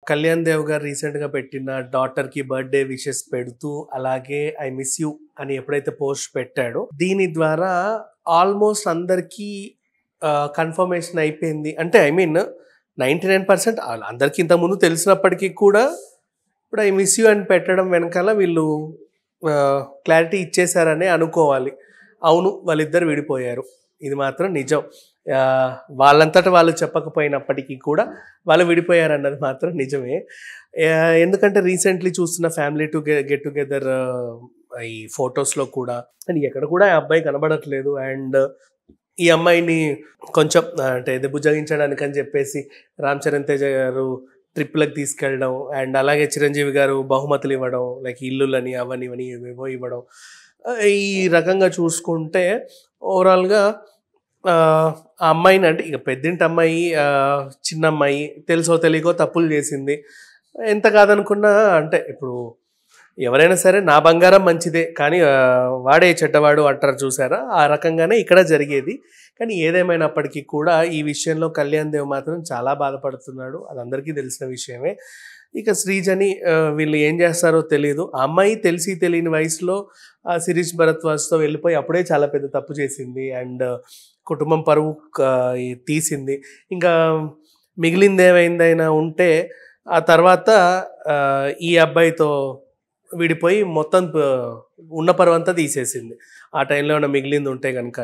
కళ్యాణ్ దేవ్ గారు రీసెంట్గా పెట్టిన డాటర్కి బర్త్డే విషెస్ పెడుతూ అలాగే ఐ మిస్ యూ అని ఎప్పుడైతే పోస్ట్ పెట్టాడో దీని ద్వారా ఆల్మోస్ట్ అందరికీ కన్ఫర్మేషన్ అయిపోయింది అంటే I mean ninety nine percent అందరికీ ఇంతకుముందు తెలిసినప్పటికీ కూడా ఇప్పుడు ఐ మిస్ యూ అని పెట్టడం వెనకాల వీళ్ళు క్లారిటీ ఇచ్చేశారని అనుకోవాలి అవును వాళ్ళిద్దరు విడిపోయారు ఇది మాత్రం నిజం ఆ, వాళ్ళంతటా వాళ్ళు చెప్పకపోయినప్పటికీ కూడా వాళ్ళు విడిపోయారు అన్నది మాత్రం నిజమే ఆ, ఎందుకంటే రీసెంట్లీ చూస్తున్న ఫ్యామిలీ టు గెట్ టుగెదర్ ఈ ఫొటోస్లో కూడా అండ్ ఎక్కడ కూడా ఆ అబ్బాయి కనబడట్లేదు అండ్ ఈ అమ్మాయిని కొంచెం ఆ, అంటే ఇది బుజ్జగించడానికి అని చెప్పేసి రామ్ చరణ్ తేజ గారు ట్రిప్లకు తీసుకెళ్ళడం అండ్ అలాగే చిరంజీవి గారు బహుమతులు ఇవ్వడం లైక్ ఇల్లులని అవని ఇవని ఏవేవో ఇవ్వడం ఆ, ఈ రకంగా చూసుకుంటే ఓవరాల్గా ఆ ఆ అమ్మాయిని అంటే ఇక పెద్దింటి అమ్మాయి ఆ, చిన్న అమ్మాయి తెలుసో తెలియకో తప్పులు చేసింది ఎంత కాదనుకున్నా అంటే ఇప్పుడు ఎవరైనా సరే నా బంగారం మంచిదే కానీ ఆ, వాడే చెడ్డవాడు అంటారు చూసారా ఆ రకంగానే ఇక్కడ జరిగేది కానీ ఏదేమైనప్పటికీ కూడా ఈ విషయంలో కళ్యాణ్ దేవ్ మాత్రం చాలా బాధపడుతున్నాడు అది అందరికీ తెలిసిన విషయమే ఇక శ్రీజని ఆ, వీళ్ళు ఏం చేస్తారో తెలియదు ఆ అమ్మాయి తెలిసి తెలియని వయసులో ఆ శిరీష్ భరద్వాజ్తో వెళ్ళిపోయి అప్పుడే చాలా పెద్ద తప్పు చేసింది అండ్ కుటుంబం పరువు ఆ, ఈ తీసింది ఇంకా మిగిలింది ఏమైందైనా ఉంటే ఆ తర్వాత ఆ, ఈ అబ్బాయితో విడిపోయి మొత్తం ప- ఉన్న పరువంతా తీసేసింది ఆ టైంలో ఏమైనా మిగిలింది ఉంటే కనుక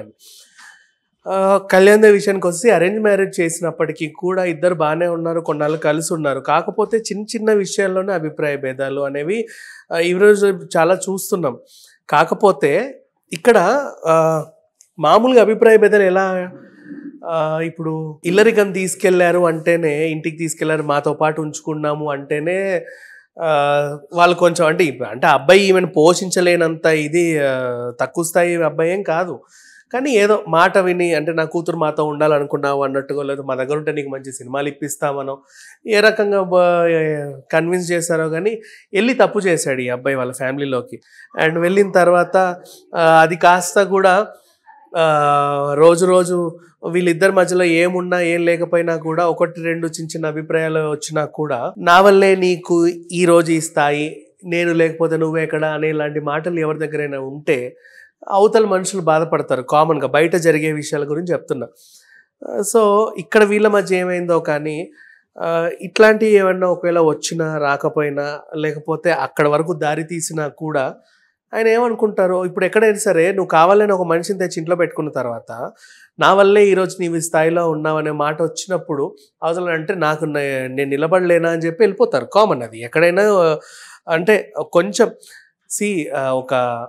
ఆ, కళ్యాణ్ దేవ్ విషయానికి వస్తే అరేంజ్ మ్యారేజ్ చేసినప్పటికీ కూడా ఇద్దరు బాగానే ఉన్నారు కొన్నాళ్ళు కలిసి ఉన్నారు కాకపోతే చిన్న చిన్న విషయాల్లోనే అభిప్రాయ భేదాలు అనేవి ఆ, ఈరోజు చాలా చూస్తున్నాం కాకపోతే ఇక్కడ ఆ, మామూలుగా అభిప్రాయ భేదాలు ఎలా ఆ, ఇప్పుడు ఇల్లరికం తీసుకెళ్లారు అంటేనే ఇంటికి తీసుకెళ్లారు మాతో పాటు ఉంచుకున్నాము అంటేనే ఆ, వాళ్ళు కొంచెం అంటే ఇప్పుడు అంటే ఆ అబ్బాయి ఈమెను పోషించలేనంత ఇది ఆ, తక్కువ స్థాయి అబ్బాయి ఏం కాదు కానీ ఏదో మాట విని అంటే నా కూతురు మాతో ఉండాలనుకున్నావు అన్నట్టుగా లేదు మా దగ్గర ఉంటే నీకు మంచి సినిమాలు ఇప్పిస్తామనో ఏ రకంగా కన్విన్స్ చేశారో కానీ వెళ్ళి తప్పు చేశాడు ఈ అబ్బాయి వాళ్ళ ఫ్యామిలీలోకి అండ్ వెళ్ళిన తర్వాత ఆ, అది కాస్త కూడా ఆ, రోజు రోజు వీళ్ళిద్దరి మధ్యలో ఏమున్నా ఏం లేకపోయినా కూడా ఒకటి రెండు చిన్న చిన్న అభిప్రాయాలు వచ్చినా కూడా నా వల్లే నీకు ఈ రోజు ఈ స్థాయి నేను లేకపోతే నువ్వెక్కడ అనే ఇలాంటి మాటలు ఎవరి దగ్గరైనా ఉంటే అవతల మనుషులు బాధపడతారు కామన్గా బయట జరిగే విషయాల గురించి చెప్తున్నా సో ఇక్కడ వీళ్ళ మధ్య ఏమైందో కానీ ఆ, ఇట్లాంటివి ఏమన్నా ఒకవేళ వచ్చినా రాకపోయినా లేకపోతే అక్కడ వరకు దారి తీసినా కూడా ఆయన ఏమనుకుంటారు ఇప్పుడు ఎక్కడైనా సరే నువ్వు కావాలని ఒక మనిషిని తెచ్చి ఇంట్లో పెట్టుకున్న తర్వాత నా వల్లే ఈరోజు నీవు ఈ స్థాయిలో ఉన్నావనే మాట వచ్చినప్పుడు అవసరం అంటే నాకు నే- నేను నిలబడలేనా అని చెప్పి వెళ్ళిపోతారు కామన్ అది ఎక్కడైనా ఆ, అంటే కొంచెం సి ఒక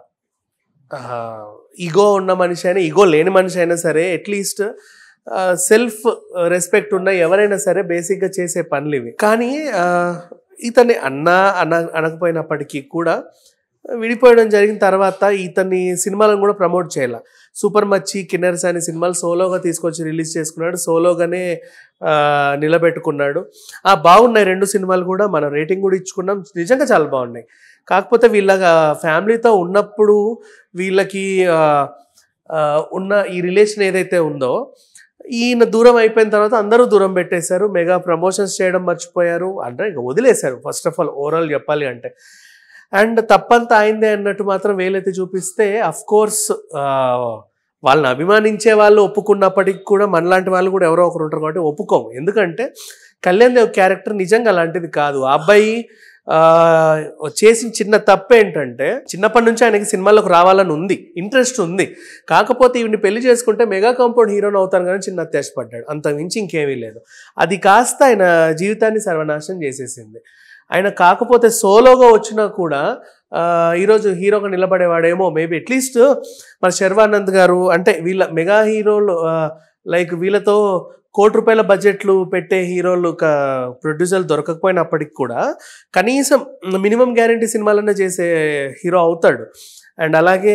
ఈగో ఉన్న మనిషి అయినా ఈగో లేని మనిషి అయినా సరే అట్లీస్ట్ సెల్ఫ్ రెస్పెక్ట్ ఉన్న ఎవరైనా సరే బేసిక్గా చేసే పనులు ఇవి కానీ ఆ, ఇతన్ని అన్నా అన అనకపోయినప్పటికీ కూడా విడిపోయడం జరిగిన తర్వాత ఇతన్ని సినిమాలను కూడా ప్రమోట్ చేయాల సూపర్ మచ్చి కిన్నెరస్ అనే సినిమాలు సోలోగా తీసుకొచ్చి రిలీజ్ చేసుకున్నాడు సోలోగానే ఆ, నిలబెట్టుకున్నాడు ఆ బాగున్నాయి రెండు సినిమాలు కూడా మనం రేటింగ్ కూడా ఇచ్చుకున్నాం నిజంగా చాలా బాగున్నాయి కాకపోతే వీళ్ళ ఫ్యామిలీతో ఉన్నప్పుడు వీళ్ళకి ఆ, ఆ, ఉన్న ఈ రిలేషన్ ఏదైతే ఉందో ఈయన దూరం అయిపోయిన తర్వాత అందరూ దూరం పెట్టేశారు మెగా ప్రమోషన్స్ చేయడం మర్చిపోయారు అంటే ఇక వదిలేశారు ఫస్ట్ ఆఫ్ ఆల్ ఓవరాల్ చెప్పాలి అంటే అండ్ తప్పంతా అయిందే అన్నట్టు మాత్రం వేలైతే చూపిస్తే అఫ్ కోర్స్ వాళ్ళని అభిమానించే వాళ్ళు ఒప్పుకున్నప్పటికీ కూడా మనలాంటి వాళ్ళు కూడా ఎవరో ఒకరు ఉంటారు కాబట్టి ఒప్పుకోము ఎందుకంటే కళ్యాణ్ దేవ్ క్యారెక్టర్ నిజంగా అలాంటిది కాదు ఆ అబ్బాయి ఆ, చేసిన చిన్న తప్పు ఏంటంటే చిన్నప్పటి నుంచి ఆయనకి సినిమాలకు రావాలని ఉంది ఇంట్రెస్ట్ ఉంది కాకపోతే ఈవిని పెళ్లి చేసుకుంటే మెగా కాంపౌండ్ హీరోని అవుతాను కానీ చిన్న అత్యాశపడ్డాడు అంత మించి ఇంకేమీ లేదు అది కాస్త ఆయన జీవితాన్ని సర్వనాశనం చేసేసింది ఆయన కాకపోతే సోలోగా వచ్చినా కూడా ఆ, ఈరోజు హీరోగా నిలబడేవాడేమో మేబీ అట్లీస్ట్ మన శర్వానంద్ గారు అంటే వీళ్ళ మెగా హీరోలు లైక్ వీళ్ళతో కోటి రూపాయల బడ్జెట్లు పెట్టే హీరోలు ప్రొడ్యూసర్లు దొరకకపోయినప్పటికి కూడా కనీసం మినిమం గ్యారంటీ సినిమాలన్నా చేసే హీరో అవుతాడు అండ్ అలాగే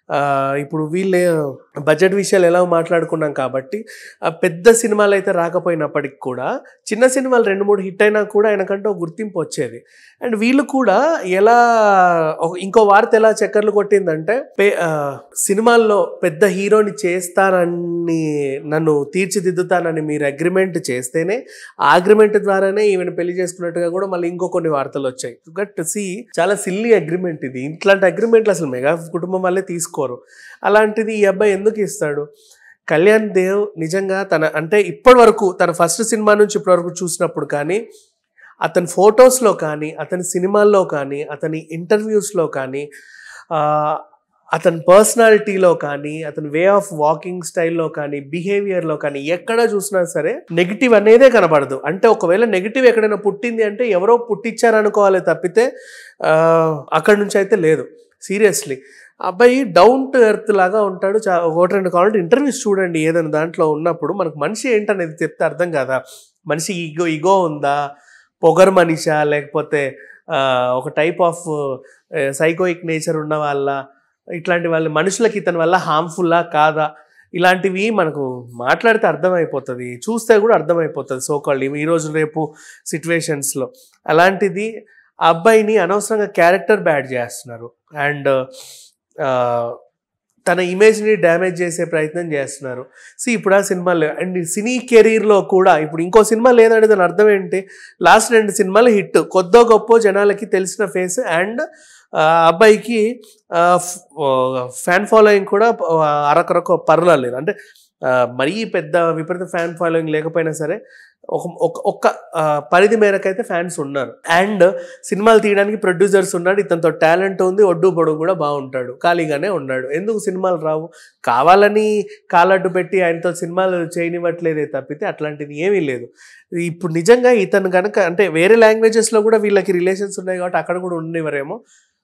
ఆ, ఇప్పుడు వీళ్ళే బడ్జెట్ విషయాలు ఎలా మాట్లాడుకున్నాం కాబట్టి ఆ పెద్ద సినిమాలు అయితే రాకపోయినప్పటికి కూడా చిన్న సినిమాలు రెండు మూడు హిట్ అయినా కూడా ఆయనకంటే ఒక గుర్తింపు వచ్చేది అండ్ వీళ్ళు కూడా ఎలా ఒక- ఇంకో వార్త ఎలా చక్కర్లు కొట్టిందంటే పే- ఆ, సినిమాల్లో పెద్ద హీరోని చేస్తానని నన్ను తీర్చిదిద్దుతానని మీరు అగ్రిమెంట్ చేస్తేనే ఆ అగ్రిమెంట్ ద్వారానే ఈవెన్ పెళ్లి చేసుకున్నట్టుగా కూడా మళ్ళీ ఇంకో కొన్ని వార్తలు వచ్చాయి బట్ సి చాలా సిల్లీ అగ్రిమెంట్ ఇది ఇట్లాంటి అగ్రిమెంట్లు అసలు మెగా కుటుంబం వాళ్ళే తీసుకోరు అలాంటిది ఈ అబ్బాయి ఎందుకు ఇస్తాడు కళ్యాణ్ దేవ్ నిజంగా తన అంటే ఇప్పటి వరకు తన ఫస్ట్ సినిమా నుంచి ఇప్పటి వరకు చూసినప్పుడు కానీ అతని ఫొటోస్లో కానీ అతని సినిమాల్లో కానీ అతని ఇంటర్వ్యూస్లో కానీ ఆ, అతని పర్సనాలిటీలో కానీ అతని వే ఆఫ్ వాకింగ్ స్టైల్లో కానీ బిహేవియర్లో కానీ ఎక్కడ చూసినా సరే నెగిటివ్ అనేదే కనబడదు అంటే ఒకవేళ నెగిటివ్ ఎక్కడైనా పుట్టింది అంటే ఎవరో పుట్టించారనుకోవాలి తప్పితే ఆ, అక్కడి నుంచి అయితే లేదు సీరియస్లీ అబ్బాయి డౌన్ టు ఎర్త్ లాగా ఉంటాడు చా ఒకటి రెండు కావాలంటే ఇంటర్వ్యూస్ చూడండి ఏదైనా దాంట్లో ఉన్నప్పుడు మనకు మనిషి ఏంటనేది చెప్తే అర్థం కదా మనిషి ఈగో ఈగో ఉందా పొగర్ మనిషా లేకపోతే ఆ, ఒక టైప్ ఆఫ్ సైకోయిక్ నేచర్ ఉన్న వాళ్ళ ఇట్లాంటి వాళ్ళ మనుషులకి ఇతని వల్ల హార్మ్ఫుల్లా కాదా ఇలాంటివి మనకు మాట్లాడితే అర్థమైపోతుంది చూస్తే కూడా అర్థమైపోతుంది సోకాళ్ళు ఈ రోజు రేపు సిచ్యువేషన్స్లో అలాంటిది ఆ అబ్బాయిని అనవసరంగా క్యారెక్టర్ బ్యాడ్ చేస్తున్నారు అండ్ తన ఇమేజ్ని డ్యామేజ్ చేసే ప్రయత్నం చేస్తున్నారు సి ఇప్పుడు ఆ సినిమాలు అండ్ సినీ కెరీర్లో కూడా ఇప్పుడు ఇంకో సినిమా లేదంటే దాని అర్థం ఏంటి లాస్ట్ రెండు సినిమాలు హిట్ కొద్దో గొప్ప జనాలకి తెలిసిన ఫేస్ అండ్ అబ్బాయికి ఫ్యాన్ ఫాలోయింగ్ కూడా ఆ, అరకొరకు పర్వాలేదు అంటే ఆ, మరీ పెద్ద విపరీత ఫ్యాన్ ఫాలోయింగ్ లేకపోయినా సరే ఒక ఒక ఒక్క ఆ, పరిధి మేరకైతే ఫ్యాన్స్ ఉన్నారు అండ్ సినిమాలు తీయడానికి ప్రొడ్యూసర్స్ ఉన్నాడు ఇతనితో టాలెంట్ ఉంది ఒడ్డు పొడుగు కూడా బాగుంటాడు ఖాళీగానే ఉన్నాడు ఎందుకు సినిమాలు రావు కావాలని కాలడ్డు పెట్టి ఆయనతో సినిమాలు చేయనివ్వట్లేదే తప్పితే అట్లాంటిది ఏమీ లేదు ఇప్పుడు నిజంగా ఇతను కనుక అంటే వేరే లాంగ్వేజెస్లో కూడా వీళ్ళకి రిలేషన్స్ ఉన్నాయి కాబట్టి అక్కడ కూడా ఉండేవారేమో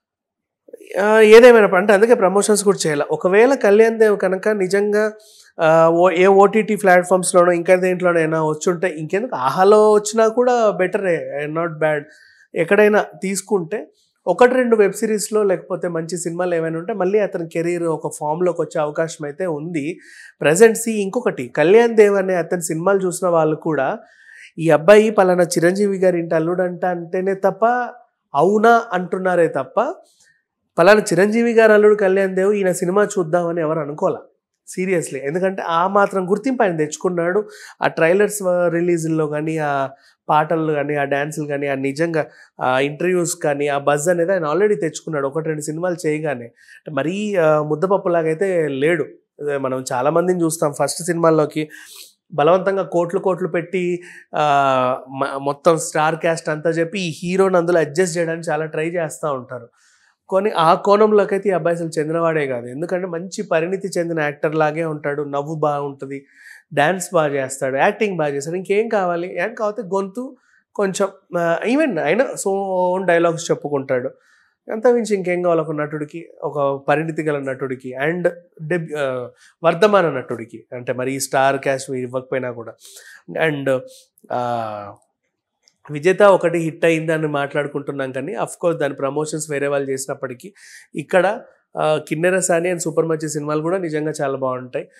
ఆ, ఏదేమైనా అంటే అందుకే ప్రమోషన్స్ కూడా చేయాలి ఒకవేళ కళ్యాణ్ దేవ్ కనుక నిజంగా ఆ, ఓ ఏ ఓటీటీ ప్లాట్ఫామ్స్లోనో ఇంకా దేంట్లోనైనా వచ్చుంటే ఇంకెందుకు ఆహాలో వచ్చినా కూడా బెటరే నాట్ బ్యాడ్ ఎక్కడైనా తీసుకుంటే ఒకటి రెండు వెబ్ సిరీస్లో లేకపోతే మంచి సినిమాలు ఏమైనా ఉంటే మళ్ళీ అతని కెరీర్ ఒక ఫామ్లోకి వచ్చే అవకాశం అయితే ఉంది ప్రజెంట్ సి ఇంకొకటి కళ్యాణ్ దేవ్ అనే అతని సినిమాలు చూసిన వాళ్ళు కూడా ఈ అబ్బాయి పలానా చిరంజీవి గారి ఇంటి అల్లుడు అంట అంటేనే తప్ప అవునా అంటున్నారే తప్ప పలానా చిరంజీవి గారు అల్లుడు కళ్యాణ్ దేవ్ ఈయన సినిమా చూద్దామని ఎవరు అనుకోలే సీరియస్లీ ఎందుకంటే ఆ మాత్రం గుర్తింపు ఆయన తెచ్చుకున్నాడు ఆ ట్రైలర్స్ రిలీజ్లో కానీ ఆ పాటలు కానీ ఆ డ్యాన్సులు కానీ ఆ నిజంగా ఆ ఇంటర్వ్యూస్ కానీ ఆ బజ్ అనేది ఆయన ఆల్రెడీ తెచ్చుకున్నాడు ఒకటి రెండు సినిమాలు చేయగానే అంటే మరీ ఆ, ముద్దపప్పులాగైతే లేడు అదే మనం చాలా మందిని చూస్తాం ఫస్ట్ సినిమాల్లోకి బలవంతంగా కోట్లు కోట్లు పెట్టి ఆ, మ- మొత్తం స్టార్ క్యాస్ట్ అంతా చెప్పి ఈ హీరోని అందులో అడ్జస్ట్ చేయడానికి చాలా ట్రై చేస్తూ ఉంటారు కొన్ని ఆ కోణంలోకి అయితే ఈ అబ్బాయి అసలు చెందినవాడే కాదు ఎందుకంటే మంచి పరిణితి చెందిన యాక్టర్ లాగే ఉంటాడు నవ్వు బాగుంటుంది డ్యాన్స్ బాగా చేస్తాడు యాక్టింగ్ బాగా చేస్తాడు ఇంకేం కావాలి ఏం కాకపోతే గొంతు కొంచెం ఈవెన్ ఆయన సో ఓన్ డైలాగ్స్ చెప్పుకుంటాడు అంత మించి ఇంకేం కావాలి ఒక నటుడికి ఒక పరిణితి గల నటుడికి అండ్ డెబ్ ఆ, వర్ధమాన నటుడికి అంటే మరి ఈ స్టార్ క్యాస్ట్ ఇవ్వకపోయినా కూడా అండ్ విజేత ఒకటి హిట్ అయిందని మాట్లాడుకుంటున్నాం కానీ అఫ్ కోర్స్ దాని ప్రమోషన్స్ వేరే వాళ్ళు చేసినప్పటికీ ఇక్కడ ఆ, కిన్నెర సాని అండ్ సూపర్ మచ్చి సినిమాలు కూడా నిజంగా చాలా బాగుంటాయి